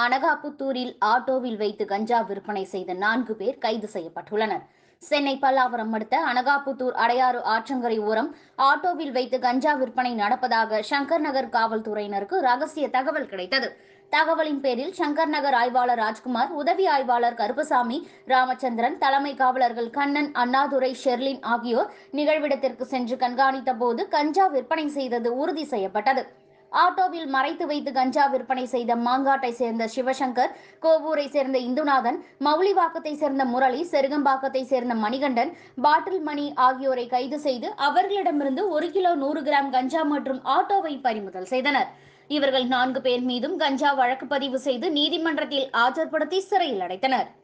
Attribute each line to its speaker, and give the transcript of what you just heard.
Speaker 1: அனகாபுத்தூரில் ஆட்டோவில் வைத்து கஞ்சா விற்பனை செய்த நான்கு பேர் கைது செய்யப்பட்டுள்ளனர் சென்னை பல்லாவரம் அடுத்த அனகாபுத்தூர் அடையாறு ஆற்றங்கரை ஓரம் ஆட்டோவில் வைத்து கஞ்சா விற்பனை நடப்பதாக சங்கர் நகர் காவல்துறையினருக்கு ரகசிய தகவல் கிடைத்தது தகவலின் பேரில் சங்கர் நகர் ஆய்வாளர் ராஜ்குமார் உதவி ஆய்வாளர் கருப்பசாமி ராமச்சந்திரன் தலைமை காவலர்கள் கண்ணன் அண்ணாதுரை ஷெர்லின் ஆகியோர் நிகழ்விடத்திற்கு சென்று கண்காணித்த போது கஞ்சா விற்பனை செய்தது உறுதி செய்யப்பட்டது ஆட்டோவில் மறைத்து வைத்து கஞ்சா விற்பனை செய்த மாங்காட்டை சேர்ந்த சிவசங்கர் கோவூரை சேர்ந்த இந்துநாதன் மௌலிவாக்கத்தை சேர்ந்த முரளி செருகம்பாக்கத்தை சேர்ந்த மணிகண்டன் பாட்டில் மணி ஆகியோரை கைது செய்து அவர்களிடமிருந்து ஒரு கிலோ நூறு கிராம் கஞ்சா மற்றும் ஆட்டோவை பறிமுதல் செய்தனர் இவர்கள் நான்கு பேர் மீதும் கஞ்சா வழக்கு பதிவு செய்து நீதிமன்றத்தில் ஆஜர்படுத்தி சிறையில் அடைத்தனர்